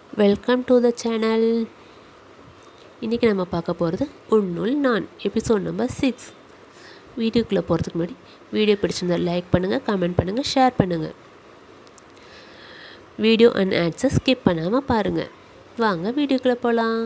welcome to the channel இன்றைக்கி நம்ம பார்க்க போகிறது உன்னுள் நான் எபிசோட் நம்பர் சிக்ஸ் வீடியோக்குள்ளே போகிறதுக்கு முன்னாடி வீடியோ பிடிச்சிருந்தா லைக் பண்ணுங்கள் கமெண்ட் பண்ணுங்கள் ஷேர் பண்ணுங்கள் வீடியோ அண்ட் ஆட்ஸை ஸ்கிப் பண்ணாமல் பாருங்கள் வாங்க வீடியோக்குள்ளே போகலாம்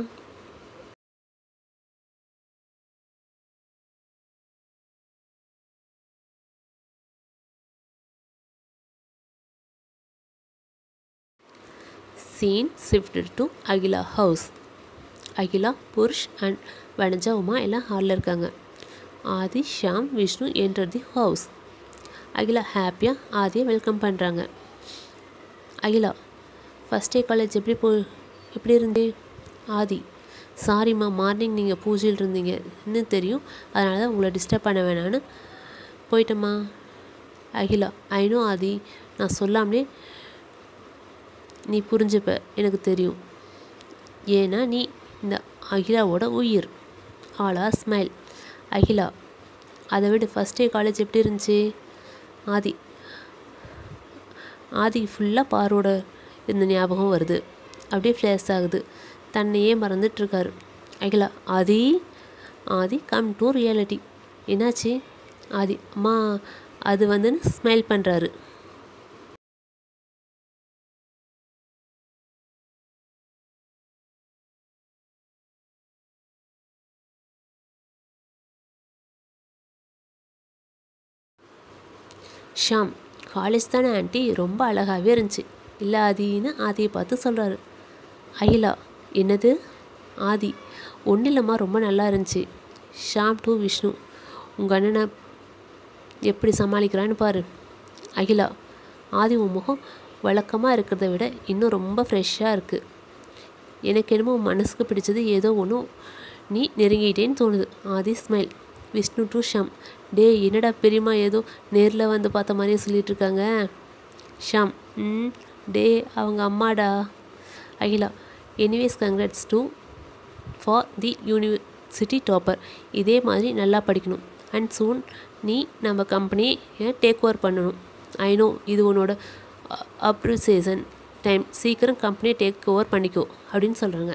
scene shifted to Akila house Akila Purush and Vanaja Uma எல்லாம் ஹாலில் இருக்காங்க Aadhi Sham Vishnu enter the house Akila ஹாப்பியாக ஆதியை வெல்கம் பண்ணுறாங்க அகிலா ஃபஸ்ட் டே காலேஜ் எப்படி போ எப்படி இருந்தே ஆதி சாரிம்மா மார்னிங் நீங்கள் பூஜையில் இருந்தீங்க இன்னும் தெரியும் அதனால தான் உங்களை டிஸ்டர்ப் பண்ண வேணான்னு போயிட்டம்மா அகிலா ஐநோ ஆதி நான் சொல்லாமலே நீ புரிஞ்சுப்ப எனக்கு தெரியும் ஏன்னா நீ இந்த அகிலாவோட உயிர் ஆளா ஸ்மைல் அகிலா அதை விட ஃபஸ்ட் டே காலேஜ் எப்படி இருந்துச்சு ஆதி ஆதி ஃபுல்லாக பாரோட இருந்த ஞாபகம் வருது அப்படியே ஃப்ளேஸ் ஆகுது தன்னையே மறந்துட்டுருக்காரு Akila Aadhi Aadhi come to reality என்னாச்சு ஆதி அம்மா அது வந்துன்னு ஸ்மைல் பண்ணுறாரு ஷாம் காலேஜ் தானே ஆண்டி ரொம்ப அழகாகவே இருந்துச்சு இல்லை ஆதின்னு ஆதியை பார்த்து சொல்கிறாரு அகிலா என்னது ஆதி ஒன்றும் இல்லைம்மா ரொம்ப நல்லா இருந்துச்சு ஷாம் டு விஷ்ணு உங்கள் அண்ணனை எப்படி சமாளிக்கிறான்னு பாரு அகிலா ஆதி உன் முகம் வழக்கமாக இருக்கிறத விட இன்னும் ரொம்ப ஃப்ரெஷ்ஷாக இருக்குது எனக்கு என்னமோ உன் மனசுக்கு பிடிச்சது ஏதோ ஒன்றும் நீ நெருங்கிட்டேன்னு தோணுது ஆதி ஸ்மைல் விஷ்ணு டு ஷாம் டே என்னடா பெரியம்மா ஏதோ நேரில் வந்து பார்த்த மாதிரியே சொல்லிட்டு இருக்காங்க ஷாம் ம் டே அவங்க அம்மாடா Akila anyways congrats to for the university topper இதே மாதிரி நல்லா படிக்கணும் அண்ட் சூன் நீ நம்ம கம்பெனியை டேக் ஓவர் பண்ணணும் ஐ நோ இது உன்னோட அப்ரிசியேஷன் டைம் சீக்கிரம் கம்பெனியை டேக் ஓவர் பண்ணிக்கோ அப்படின்னு சொல்கிறாங்க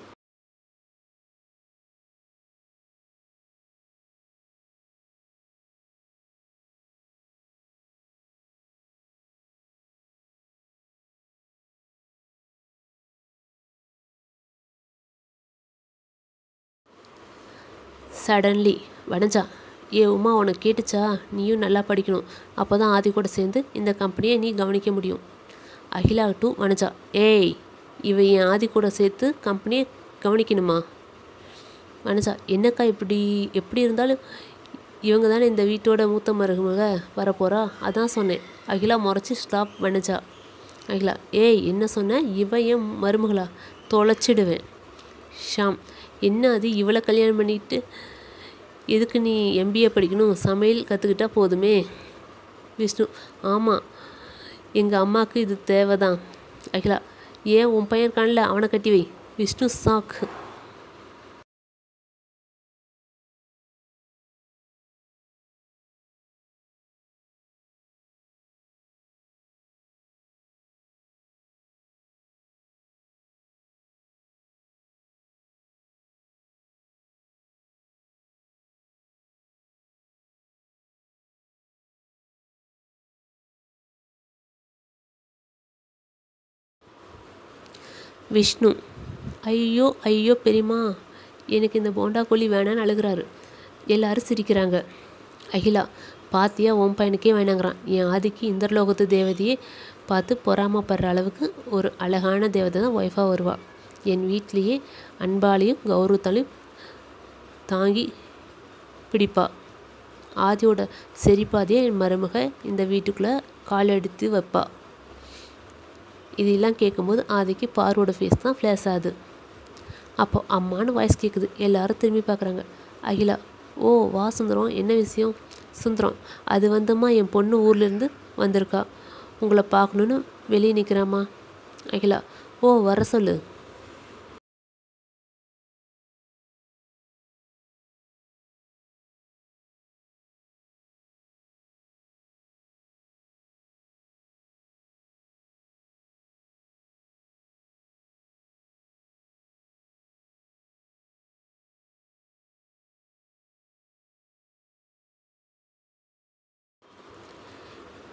சடன்லி வனஜா ஏ உமா உனக்கு கேட்டுச்சா நீயும் நல்லா படிக்கணும் அப்போ தான் ஆதி கூட சேர்ந்து இந்த கம்பெனியை நீ கவனிக்க முடியும் அகிலா டு வனஜா ஏய் இவ என் ஆதி கூட சேர்த்து கம்பெனியை கவனிக்கணுமா வனஜா என்னக்கா இப்படி எப்படி இருந்தாலும் இவங்க தானே இந்த வீட்டோட மூத்த மருமக வரப்போகிறா அதான் சொன்னேன் அகிலா முறைச்சி ஸ்டாப் வனஜா அகிலா ஏய் என்ன சொன்ன இவ என் மருமகளா தொலைச்சிடுவேன் ஷாம் என்ன அது இவளை கல்யாணம் பண்ணிட்டு எதுக்கு நீ எம்பிஏ படிக்கணும் சமையல் கற்றுக்கிட்டா போதுமே விஷ்ணு ஆமாம் எங்கள் அம்மாவுக்கு இது தேவைதான் அகிலா ஏன் உன் பையன் காணல அவனை கட்டி வை விஷ்ணு சாக் விஷ்ணு ஐயோ ஐயோ பெரியம்மா எனக்கு இந்த போண்டா கோழி வேணான்னு அழுகிறாரு எல்லாரும் சிரிக்கிறாங்க அகிலா பாத்தியா உன் பையனுக்கே வேணாங்கிறான் என் ஆதிக்கு இந்திரலோகத்து தேவதையே பார்த்து பொறாமப்படுற அளவுக்கு ஒரு அழகான தேவதை தான் ஒய்ஃபாக வருவாள் என் வீட்லேயே அன்பாலையும் கௌரவத்தாலையும் தாங்கி பிடிப்பா ஆதியோட செரிப்பாதையே என் மருமக இந்த வீட்டுக்குள்ளே கால் எடுத்து வைப்பா இதெல்லாம் கேட்கும்போது ஆதிக்கு பார்வோட ஃபேஸ் தான் ஃப்ளாஷ் ஆகுது அப்போ அம்மானு வாய்ஸ் கேட்குது எல்லாரும் திரும்பி பார்க்குறாங்க அகிலா ஓ வா சுந்தரம் என்ன விஷயம் சுந்தரம் அது வந்தம்மா என் பொண்ணு ஊர்லேருந்து வந்திருக்கா உங்களை பார்க்கணுன்னு வெளியே நிற்கிறாம்மா அகிலா ஓ வர சொல்லு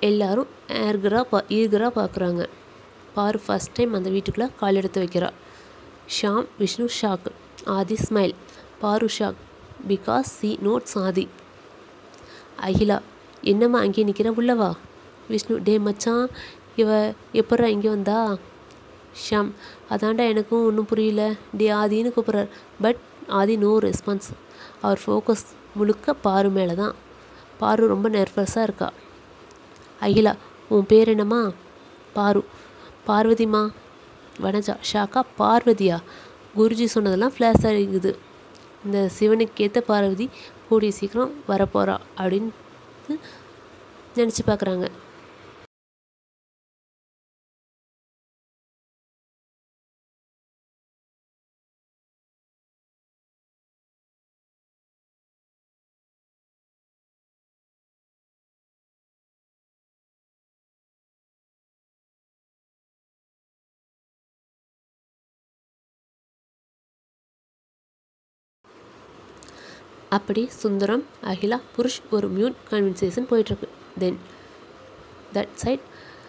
எல்லாரும் ஏர்கராக பா ஈகராக பார்க்குறாங்க பாரு ஃபஸ்ட் டைம் அந்த வீட்டுக்குள்ளே கால் எடுத்து வைக்கிறா ஷாம் விஷ்ணு ஷாக் ஆதி ஸ்மைல் பாரு shock because she notes Aadhi Akila என்னம்மா அங்கேயே நிற்கிற உள்ளவா விஷ்ணு டே மச்சான் இவ எப்பட்றா இங்கே வந்தா ஷாம் அதான்டா எனக்கும் ஒன்றும் புரியல டே ஆதின்னு கூப்பிட்றார் பட் ஆதி நோ ரெஸ்பான்ஸ் அவர் ஃபோக்கஸ் முழுக்க பாரு மேலே தான் பாரு ரொம்ப நர்வஸாக இருக்கா அகிலா உன் பேர் என்னம்மா பாரு பார்வதிமா வனஜா ஷாக்கா பார்வதியா குருஜி சொன்னதெல்லாம் ஃப்ளாஷ் ஆகிக்குது இந்த சிவனுக்கு ஏற்ற பார்வதி கூடிய சீக்கிரம் வரப்போகிறா அப்படின்னு நினச்சி பார்க்குறாங்க அப்படி சுந்தரம் அகிலா புருஷ் ஒரு மியூட் கன்வர்சேஷன் போயிட்டுருக்கு தென் தட் சைட்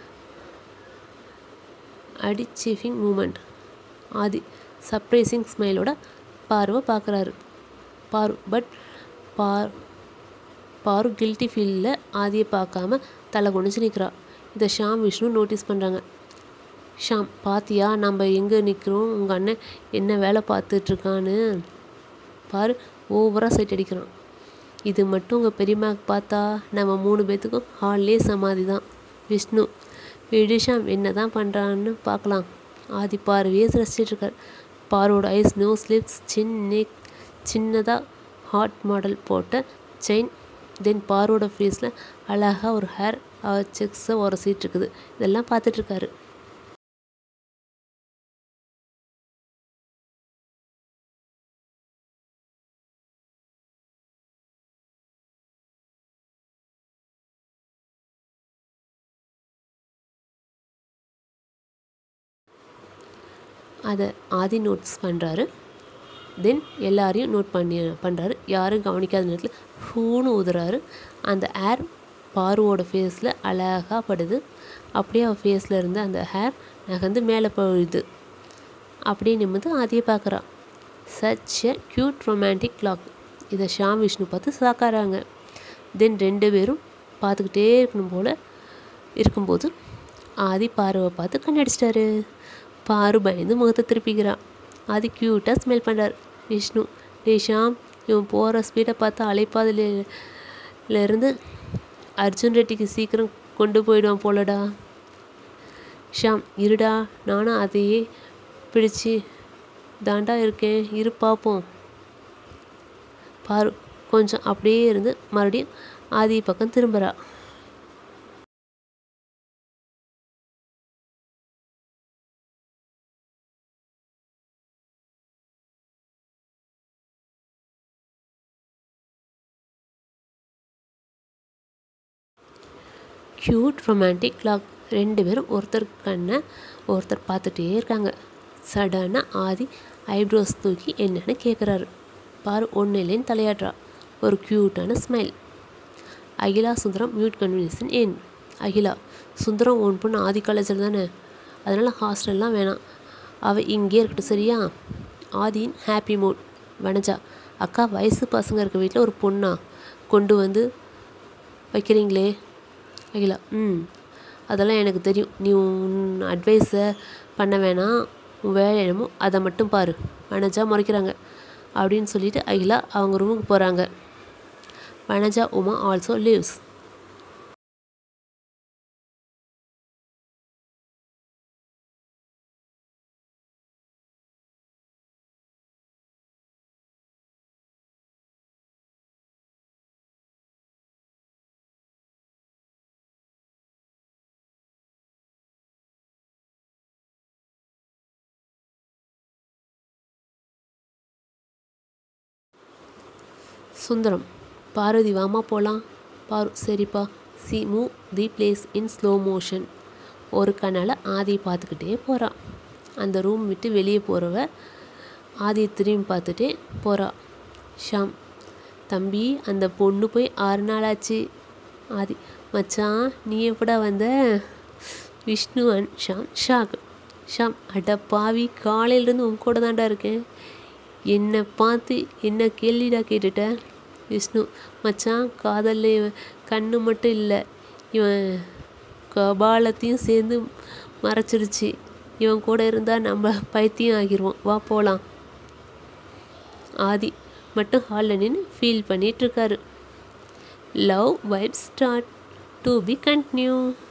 அடிச்சீஃபிங் மூமெண்ட் ஆதி சர்ப்ரைசிங் ஸ்மைலோட பார்வை பார்க்குறாரு பாரு பட் பார் பாரு கில்ட்டி ஃபீலில் ஆதியை பார்க்காம தலை குனிஞ்சு நிற்கிறா இதை ஷாம் விஷ்ணு நோட்டீஸ் பண்ணுறாங்க ஷாம் பாத்தியா நம்ம எங்கே நிற்கிறோம் உங்கள் அண்ணன் என்ன வேலை பார்த்துட்ருக்கான்னு பாரு ஓவராக சைட் அடிக்கிறான் இது மட்டும் உங்கள் பெரியம்மாவுக்கு பார்த்தா நம்ம மூணு பேர்த்துக்கும் ஹால்லே சமாதி தான் விஷ்ணு விடிஷாம் என்ன தான் பண்ணுறான்னு பார்க்கலாம் ஆதி பார்வையே ரசிச்சிட்ருக்கார் பாரோட ஐஸ் நோ ஸ்லிப்ஸ் சின்ன சின்னதாக ஹாட் மாடல் போட்ட செயின் தென் பாரோட ஃபேஸில் அழகாக ஒரு ஹேர் செக்ஸை உரசிட்டு இருக்குது இதெல்லாம் பார்த்துட்ருக்காரு அதை ஆதி நோட்ஸ் பண்ணுறாரு தென் எல்லாரையும் நோட் பண்ணி பண்ணுறாரு யாரும் கவனிக்காத நேரத்தில் ஹூன்னு ஊதுறாரு அந்த ஏர் பாருவோட ஃபேஸில் அழகாக படுது அப்படியே அவள் ஃபேஸில் இருந்து அந்த ஹேர் நகர்ந்து மேலே போயிடுது அப்படியே நிமிந்து ஆதியை பார்க்குறா சச் எ க்யூட் ரொமான்டிக் கிளாக் இதை ஷாம் விஷ்ணு பார்த்து சாக்காராங்க தென் ரெண்டு பேரும் பார்த்துக்கிட்டே இருக்கணும் போல் இருக்கும்போது ஆதி பார்வை பார்த்து கண்ணடிச்சிட்டாரு பாரு பயந்து முகத்தை திருப்பிக்கிறான் அது க்யூட்டாக ஸ்மெல் பண்ணுறார் விஷ்ணு டே ஷாம் இவன் போகிற ஸ்பீடை பார்த்து அலைப்பாதையில இருந்து அர்ஜுன் ரெட்டிக்கு சீக்கிரம் கொண்டு போயிடுவான் போலடா ஷாம் இருடா நானும் அதையே பிடிச்சி தாண்டா இருக்கேன் இரு பார்ப்போம் பாரு கொஞ்சம் அப்படியே இருந்து மறுபடியும் ஆதி பக்கம் திரும்புகிறா க்யூட் ரொமான்டிக் லாக் ரெண்டு பேரும் ஒருத்தர் கண்ணை ஒருத்தர் பார்த்துட்டே இருக்காங்க சடனாக ஆதி ஐப்ரோஸ் தூக்கி என்னன்னு கேட்குறாரு பாரு ஒன்று இல்லைன்னு தலையாடுறா ஒரு க்யூட்டான smile Akila Sundaram mute convenience ஏன் அகிலா சுந்தரம் ஒன் பொண்ணு ஆதி காலேஜில் தானே அதனால் ஹாஸ்டல்லாம் வேணாம் அவள் இங்கே இருக்கட்டும் சரியா ஆதியின் ஹாப்பி மூட் வனஜா அக்கா வயசு பசங்க இருக்க வீட்டில் ஒரு பொண்ணா கொண்டு வந்து வைக்கிறீங்களே அகிலா ம் அதெல்லாம் எனக்கு தெரியும் நீ உன் அட்வைஸை பண்ண வேணாம் உன் வேலை என்னமோ அதை மட்டும் பாரு வனஜா முறைக்கிறாங்க அப்படின்னு சொல்லிட்டு அகிலா அவங்க ரூமுக்கு போகிறாங்க வனஜா உமா ஆல்சோ லீவ்ஸ் சுந்தரம் பார்வதி வாமா போகலாம் பாரு சரிப்பா she move the place in slow motion ஒரு கண்ணால் ஆதியை பார்த்துக்கிட்டே போகிறான் அந்த ரூம் விட்டு வெளியே போகிறவ ஆதியை திரும்பி பார்த்துட்டே போகிறா ஷாம் தம்பி அந்த பொண்ணு போய் ஆறு நாள் ஆச்சு ஆதி மச்சான் நீ எப்படா வந்த விஷ்ணு அண்ட் ஷாம் ஷாக் ஷாம் அட பாவி காலையிலேருந்து உன் கூட தான்டா இருக்கேன் என்னை பார்த்து என்ன கேள்விடா கேட்டுட்ட விஷ்ணு மச்சான் காதலில் இவன் கண்ணு மட்டும் இல்லை இவன் கபாலத்தையும் சேர்ந்து மறைச்சிருச்சு இவன் கூட இருந்தால் நம்ம பைத்தியம் ஆகிருவோம் வா போகலாம் ஆதி மட்டும் ஹாலில் நின்று ஃபீல் பண்ணிகிட்ருக்காரு love vibe start to be continue